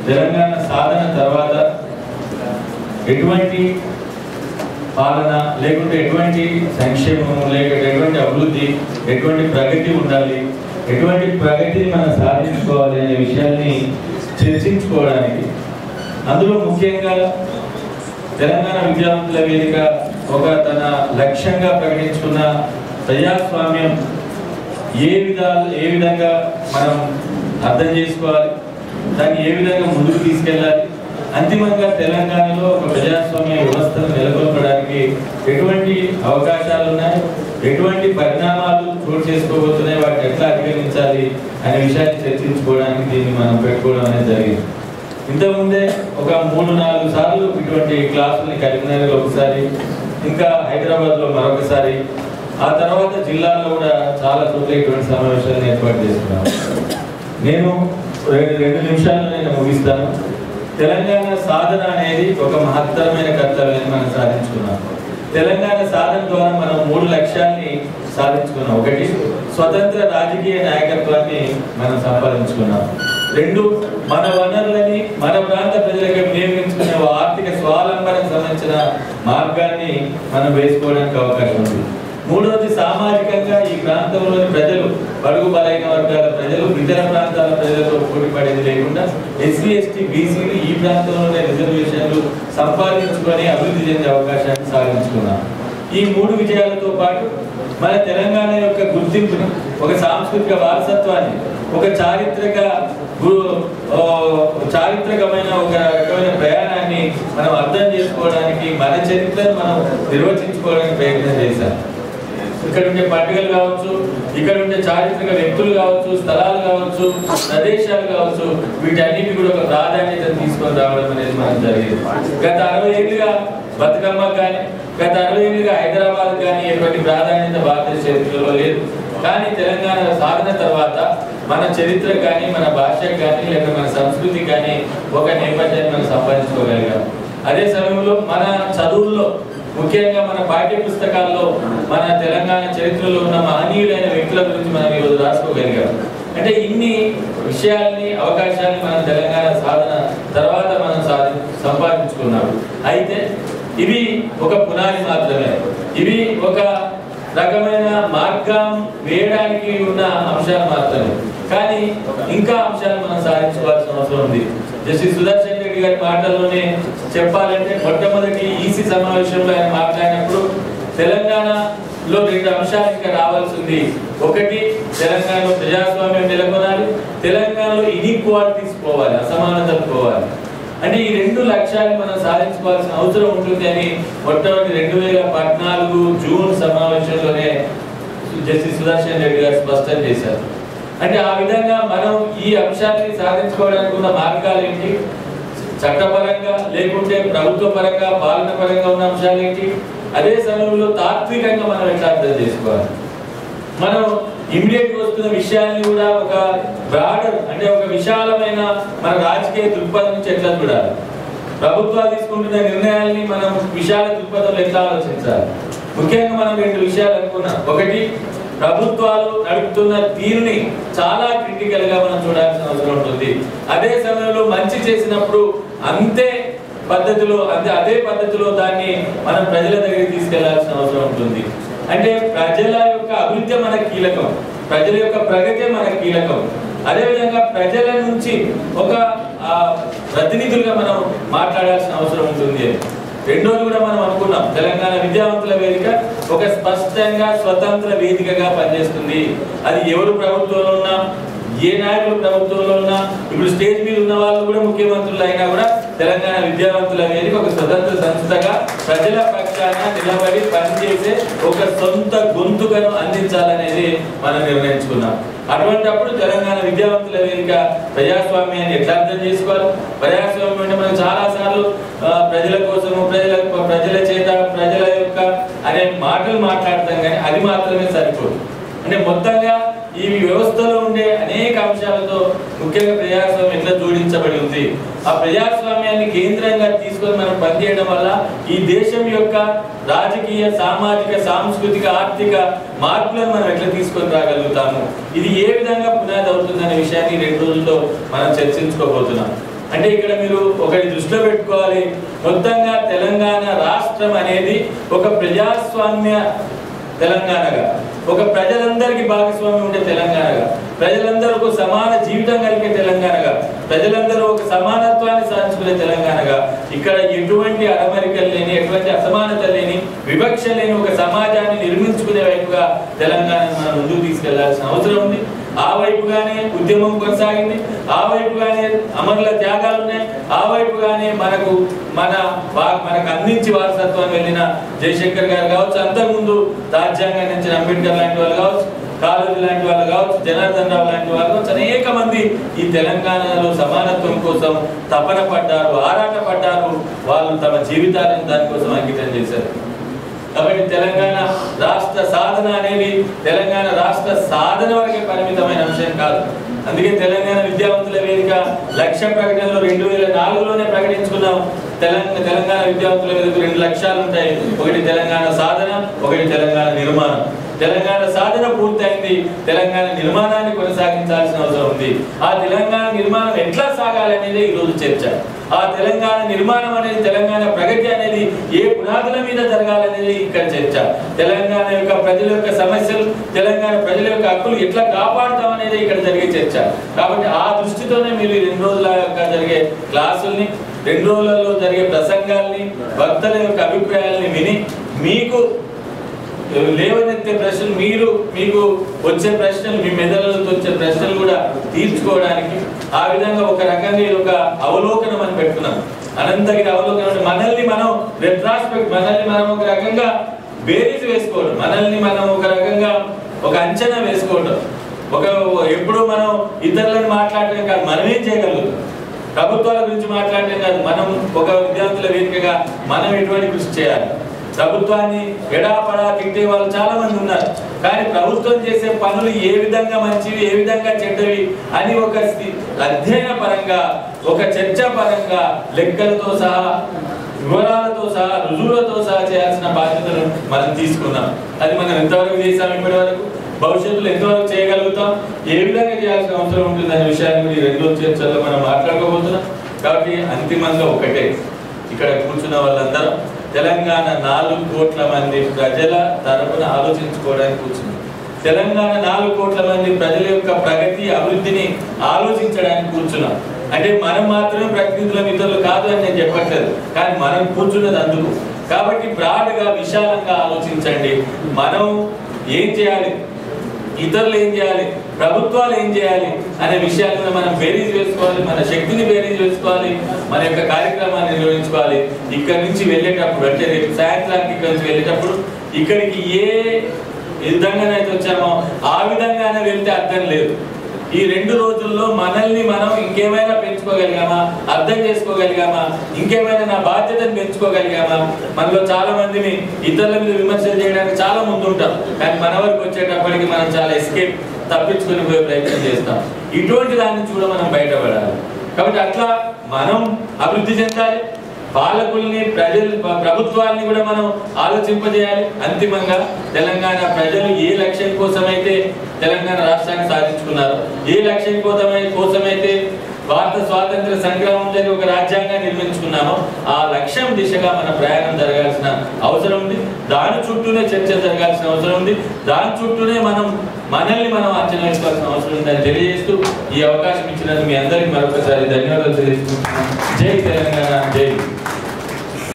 తెలంగాణ సాధన తర్వాత ఎటువంటి పాలన లేకుంటే ఎటువంటి సంక్షేమం లేకుంటే ఎటువంటి అభివృద్ధి ఎటువంటి ప్రగతి ఉండాలి ఎటువంటి ప్రగతిని మనం సాధించుకోవాలి అనే విషయాన్ని చర్చించుకోవడానికి అందులో ముఖ్యంగా తెలంగాణ విద్యావంతుల వేదిక ఒక తన లక్ష్యంగా ప్రకటించుకున్న ప్రజాస్వామ్యం ఏ విధాలు ఏ విధంగా మనం అర్థం చేసుకోవాలి దాన్ని ఏ విధంగా ముందుకు తీసుకెళ్ళాలి అంతిమంగా తెలంగాణలో ఒక ప్రజాస్వామ్య వ్యవస్థను నెలకొల్పడానికి ఎటువంటి అవకాశాలు ఉన్నాయి ఎటువంటి పరిణామాలు చోటు చేసుకోబోతున్నాయి వాటిని ఎట్లా అధిగమించాలి అనే విషయాన్ని చర్చించుకోవడానికి దీన్ని మనం పెట్టుకోవడం అనేది జరిగింది ఇంతకుముందే ఒక మూడు నాలుగు సార్లు ఇటువంటి క్లాసుల్ని కరీంనగర్లో ఒకసారి ఇంకా హైదరాబాద్లో మరొకసారి ఆ తర్వాత జిల్లాలో కూడా చాలా చోట్ల ఇటువంటి సమావేశాలను ఏర్పాటు చేసుకున్నాం నేను రెండు రెండు నిమిషాల్లో నేను ముగిస్తాను తెలంగాణ సాధన అనేది ఒక మహత్తరమైన కర్తవ్యాన్ని మనం సాధించుకున్నాం తెలంగాణ సాధన ద్వారా మనం మూడు లక్ష్యాల్ని సాధించుకున్నాం ఒకటి స్వతంత్ర రాజకీయ నాయకత్వాన్ని మనం సంపాదించుకున్నాం రెండు మన వనరులని మన ప్రాంత ప్రజలకు వినియోగించుకునే ఆర్థిక స్వావలంబనకు సంబంధించిన మార్గాన్ని మనం వేసుకోవడానికి అవకాశం ఉంది మూడవది సామాజికంగా ఈ ప్రాంతంలోని ప్రజలు బడుగు బలైన వర్గాల ప్రజలు ఇతర ప్రాంతాల ప్రజలతో పోటీ పడేది లేకుండా ఎస్సీ ఎస్టీ బీసీలు ఈ ప్రాంతంలోనే రిజర్వేషన్లు సంపాదించుకొని అభివృద్ధి చెందే అవకాశాన్ని సాధించుకున్నాం ఈ మూడు విజయాలతో పాటు మన తెలంగాణ యొక్క గుర్తింపుని ఒక సాంస్కృతిక వారసత్వాన్ని ఒక చారిత్రక గు- ఓ, చారిత్రకమైన ఒక రకమైన ప్రయాణాన్ని మనం అర్థం చేసుకోవడానికి మన చరిత్రను మనం నిర్వచించుకోవడానికి ప్రయత్నం చేశాం ఇక్కడ ఉండే పండుగలు కావచ్చు ఇక్కడ ఉండే చారిత్రక వ్యక్తులు కావచ్చు స్థలాలు కావచ్చు ప్రదేశాలు కావచ్చు వీటన్నిటి కూడా ఒక ప్రాధాన్యతను తీసుకొని రావడం అనేది మనకు జరిగింది గత అరవై ఏళ్ళుగా బతుకమ్మ కానీ గత అరవై ఏళ్ళుగా హైదరాబాద్ కానీ ఎటువంటి ప్రాధాన్యత భారతదేశ చరిత్రలో లేదు కానీ తెలంగాణ సాధన తర్వాత మన చరిత్ర కానీ మన భాష కానీ లేదా మన సంస్కృతి కానీ ఒక నేపథ్యాన్ని మనం సంపాదించుకోగలిగాం అదే సమయంలో మన చదువుల్లో ముఖ్యంగా మన పాఠ్య పుస్తకాల్లో మన తెలంగాణ చరిత్రలో ఉన్న మహనీయులైన వ్యక్తుల గురించి మనం ఈరోజు రాసుకోగలిగాం అంటే ఇన్ని విషయాల్ని అవకాశాన్ని మనం తెలంగాణ సాధన తర్వాత మనం సాధి సంపాదించుకున్నాం అయితే ఇవి ఒక పునాది మాత్రమే ఇవి ఒక రకమైన మార్గం వేయడానికి ఉన్న అంశాలు మాత్రమే కానీ ఇంకా అంశాలు మనం సాధించుకోవాల్సిన అవసరం ఉంది జస్టిస్ సుదర్శన్ రెడ్డి గారి మాటల్లోనే చెప్పాలంటే మొట్టమొదటి ఈసీ సమావేశంలో ఆయన మాట్లాడినప్పుడు తెలంగాణలో రెండు అంశాలు ఇంకా రావాల్సి ఉంది ఒకటి తెలంగాణలో ప్రజాస్వామ్యం నెలకొనాలి తెలంగాణలో ఇన్ఈక్వాలిటీస్ పోవాలి అసమానతలు పోవాలి అంటే ఈ రెండు లక్ష్యాలు మనం సాధించుకోవాల్సిన అవసరం ఉంటుంది అని మొట్టమొదటి రెండు వేల పద్నాలుగు జూన్ సమావేశంలోనే జస్టిస్ సుదర్శన్ రెడ్డి గారు స్పష్టం చేశారు అంటే ఆ విధంగా మనం ఈ అంశాన్ని సాధించుకోవడానికి ఉన్న మార్గాలు ఏంటి చట్టపరంగా లేకుంటే ప్రభుత్వ పరంగా పాలన పరంగా ఉన్న అంశాలు ఏంటి అదే సమయంలో తాత్వికంగా మనం ఎట్లా అర్థం చేసుకోవాలి మనం ఇమ్మీడియట్ వస్తున్న విషయాన్ని కూడా ఒక బ్రాడర్ అంటే ఒక విశాలమైన మన రాజకీయ దృక్పథం నుంచి ఎట్లా చూడాలి ప్రభుత్వాలు తీసుకుంటున్న నిర్ణయాల్ని మనం విశాల దృక్పథంలో ఎట్లా ఆలోచించాలి ముఖ్యంగా మనం రెండు విషయాలు అనుకున్నాం ఒకటి ప్రభుత్వాలు నడుపుతున్న తీరుని చాలా క్రిటికల్ గా మనం చూడాల్సిన అవసరం ఉంటుంది అదే సమయంలో మంచి చేసినప్పుడు అంతే పద్ధతిలో అదే అదే పద్ధతిలో దాన్ని మనం ప్రజల దగ్గరికి తీసుకెళ్లాల్సిన అవసరం ఉంటుంది అంటే ప్రజల యొక్క అభివృద్ధి మనకు కీలకం ప్రజల యొక్క ప్రగతి మనకు కీలకం అదేవిధంగా ప్రజల నుంచి ఒక ఆ, ప్రతినిధులుగా మనం మాట్లాడాల్సిన అవసరం ఉంటుంది అని రెండోది కూడా మనం అనుకున్నాం తెలంగాణ విద్యావంతుల వేదిక ఒక స్పష్టంగా స్వతంత్ర వేదికగా పనిచేస్తుంది అది ఎవరు ప్రభుత్వంలో ఉన్నా ఏ నాయకులు ప్రభుత్వంలో ఉన్నా ఇప్పుడు స్టేజ్ మీద ఉన్న వాళ్ళు కూడా ముఖ్యమంత్రులు అయినా కూడా తెలంగాణ విద్యావంతుల వేదిక ఒక స్వతంత్ర సంస్థగా ప్రజల పక్షాన నిలబడి పనిచేసే ఒక సొంత గొంతుకను అందించాలనేది మనం నిర్ణయించుకున్నాం అటువంటప్పుడు తెలంగాణ విద్యావంతుల వేదిక ప్రజాస్వామ్యాన్ని ఎట్లా అర్థం చేసుకోవాలి ప్రజాస్వామ్యం అంటే మనం చాలా సార్లు ఆ, ప్రజల కోసము ప్రజల ప్రజల చేత ప్రజల యొక్క అనే మాటలు మాట్లాడతాం కానీ అది మాత్రమే సరిపోదు అంటే మొత్తంగా ఈ వ్యవస్థలో ఉండే అనేక అంశాలతో ముఖ్యంగా ప్రజాస్వామ్యం ఎట్లా జోడించబడి ఉంది ఆ ప్రజాస్వామ్యాన్ని కేంద్రంగా తీసుకొని మనం పనిచేయడం వల్ల ఈ దేశం యొక్క రాజకీయ సామాజిక సాంస్కృతిక ఆర్థిక మార్పులను మనం ఎట్లా తీసుకొని రాగలుగుతాము ఇది ఏ విధంగా పునాది అవుతుందనే విషయాన్ని ఈ రెండు రోజుల్లో మనం చర్చించుకోబోతున్నాం అంటే ఇక్కడ మీరు ఒకటి దృష్టిలో పెట్టుకోవాలి మొత్తంగా తెలంగాణ రాష్ట్రం అనేది ఒక ప్రజాస్వామ్య తెలంగాణగా ఒక ప్రజలందరికీ భాగస్వామ్యం ఉండే తెలంగాణగా ప్రజలందరూ ఒక సమాన జీవితం కలిగే తెలంగాణగా ప్రజలందరూ ఒక సమానత్వాన్ని సాధించుకునే తెలంగాణగా ఇక్కడ ఎటువంటి అడమరికలు లేని ఎటువంటి అసమానత లేని వివక్ష లేని ఒక సమాజాన్ని నిర్మించుకునే వైపుగా తెలంగాణను మనం ముందుకు తీసుకెళ్లాల్సిన అవసరం ఉంది ఆ వైపుగానే ఉద్యమం కొనసాగింది ఆ వైపుగానే అమరుల త్యాగాలు ఉన్నాయి ఆ వైపుగానే మనకు మన వా- మనకు అందించి వారసత్వాన్ని వెళ్ళిన జయశంకర్ గారు కావచ్చు అంతకుముందు రాజ్యాంగాన్ని ఇచ్చిన అంబేద్కర్ లాంటి వాళ్ళు కావచ్చు కాళోజీ లాంటి వాళ్ళు కావచ్చు జనార్దన్ రావు లాంటి వాళ్ళు కావచ్చు అనేక మంది ఈ తెలంగాణలో సమానత్వం కోసం తపన పడ్డారు ఆరాట పడ్డారు వాళ్ళు తమ జీవితాలను దానికోసం అంకితం చేశారు కాబట్టి తెలంగాణ రాష్ట్ర సాధన అనేది తెలంగాణ రాష్ట్ర సాధన వరకే పరిమితమైన అంశం కాదు అందుకే తెలంగాణ విద్యావంతుల వేదిక లక్ష్య ప్రకటనలో రెండు వేల నాలుగులోనే ప్రకటించుకున్నాం తెలంగాణ తెలంగాణ విద్యావంతుల వేదిక రెండు లక్ష్యాలు ఉంటాయి ఒకటి తెలంగాణ సాధన ఒకటి తెలంగాణ నిర్మాణం తెలంగాణ సాధన పూర్తయింది తెలంగాణ నిర్మాణాన్ని కొనసాగించాల్సిన అవసరం ఉంది ఆ తెలంగాణ నిర్మాణం ఎట్లా సాగాలి అనేది ఈ రోజు చర్చ ఆ తెలంగాణ నిర్మాణం అనేది తెలంగాణ ప్రగతి అనేది ఏ పునాదుల మీద జరగాలనేది ఇక్కడ చర్చ తెలంగాణ యొక్క ప్రజల యొక్క సమస్యలు తెలంగాణ ప్రజల యొక్క హక్కులు ఎట్లా కాపాడుతాం అనేది ఇక్కడ జరిగే చర్చ కాబట్టి ఆ దృష్టితోనే మీరు ఈ రెండు రోజుల యొక్క జరిగే క్లాసుల్ని రెండు రోజులలో జరిగే ప్రసంగాల్ని భక్తుల యొక్క అభిప్రాయాల్ని విని మీకు లేవనెత్తే ప్రశ్నలు మీరు మీకు వచ్చే ప్రశ్నలు మీ మెదడులతో వచ్చే ప్రశ్నలు కూడా తీర్చుకోవడానికి ఆ విధంగా ఒక రకంగా ఇది ఒక అవలోకనం అని పెట్టుకున్నాం అనంతగిరి అవలోకనం అంటే మనల్ని మనం రెట్రాస్పెక్ట్ మనల్ని మనం ఒక రకంగా బేరీజ్ వేసుకోవడం మనల్ని మనం ఒక రకంగా ఒక అంచనా వేసుకోవడం ఒక ఎప్పుడు మనం ఇతరులను మాట్లాడటం కాదు మనం ఏం చేయగలుగుతాం ప్రభుత్వాల గురించి మాట్లాడటం కాదు మనం ఒక విద్యార్థుల వేదికగా మనం ఎటువంటి కృషి చేయాలి ప్రభుత్వాన్ని ఎడాపడా తిట్టే వాళ్ళు చాలా మంది ఉన్నారు కానీ ప్రభుత్వం చేసే పనులు ఏ విధంగా మంచివి ఏ విధంగా చెడ్డవి అని ఒక స్థి- అధ్యయన పరంగా ఒక చర్చ పరంగా లెక్కలతో సహా వివరాలతో సహా రుజువులతో సహా చేయాల్సిన బాధ్యతను మనం తీసుకున్నాం అది మనం ఎంతవరకు చేసాం ఇప్పటి వరకు భవిష్యత్తులో ఎంతవరకు చేయగలుగుతాం ఏ విధంగా చేయాల్సిన అవసరం ఉంటుంది అనే విషయాన్ని కూడా ఈ రెండో చర్చల్లో మనం మాట్లాడుకోబోతున్నాం కాబట్టి అంతిమంగా ఒకటే ఇక్కడ కూర్చున్న వాళ్ళందరూ తెలంగాణ నాలుగు కోట్ల మంది ప్రజల తరపున ఆలోచించుకోవడానికి కూర్చున్నారు తెలంగాణ నాలుగు కోట్ల మంది ప్రజల యొక్క ప్రగతి అభివృద్ధిని ఆలోచించడానికి కూర్చున్నాం అంటే మనం మాత్రమే ప్రతినిధుల మిత్రులు కాదు అని నేను చెప్పట్లేదు కానీ మనం కూర్చున్నది అందుకు కాబట్టి బ్రాడ్గా విశాలంగా ఆలోచించండి మనం ఏం చేయాలి ఇతరులు ఏం చేయాలి ప్రభుత్వాలు ఏం చేయాలి అనే విషయాన్ని కూడా మనం బేరీజ్ వేసుకోవాలి మన శక్తిని బేరీజ్ వేసుకోవాలి మన యొక్క కార్యక్రమాన్ని నిర్వహించుకోవాలి ఇక్కడి నుంచి వెళ్ళేటప్పుడు అంటే రేపు సాయంత్రానికి ఇక్కడి నుంచి వెళ్ళేటప్పుడు ఇక్కడికి ఏ విధంగానైతే వచ్చామో ఆ విధంగానే వెళ్తే అర్థం లేదు ఈ రెండు రోజుల్లో మనల్ని మనం ఇంకేమైనా పెంచుకోగలిగామా అర్థం చేసుకోగలిగామా ఇంకేమైనా నా బాధ్యతను పెంచుకోగలిగామా మనలో చాలా మందిని ఇతరుల మీద విమర్శలు చేయడానికి చాలా ముందు ఉంటాం కానీ మన వరకు వచ్చేటప్పటికి మనం చాలా ఎస్కేప్ తప్పించుకుని పోయే ప్రయత్నం చేస్తాం ఇటువంటి దాన్ని చూడ మనం బయటపడాలి కాబట్టి అట్లా మనం అభివృద్ధి చెందాలి పాలకుల్ని ప్రజలు ప్రభుత్వాన్ని కూడా మనం ఆలోచింపజేయాలి అంతిమంగా తెలంగాణ ప్రజలు ఏ లక్ష్యం కోసమైతే తెలంగాణ రాష్ట్రాన్ని సాధించుకున్నారు ఏ లక్ష్యం కోసమై కోసమైతే భారత స్వాతంత్ర సంగ్రామం జరిగి ఒక రాజ్యాంగాన్ని నిర్మించుకున్నామో ఆ లక్ష్యం దిశగా మన ప్రయాణం జరగాల్సిన అవసరం ఉంది దాని చుట్టూనే చర్చ జరగాల్సిన అవసరం ఉంది దాని చుట్టూనే మనం మనల్ని మనం అంచనా వేసుకోవాల్సిన అవసరం ఉందని తెలియజేస్తూ ఈ అవకాశం ఇచ్చినందుకు మీ అందరికీ మరొకసారి ధన్యవాదాలు తెలియజేస్తున్నాను జై తెలంగాణ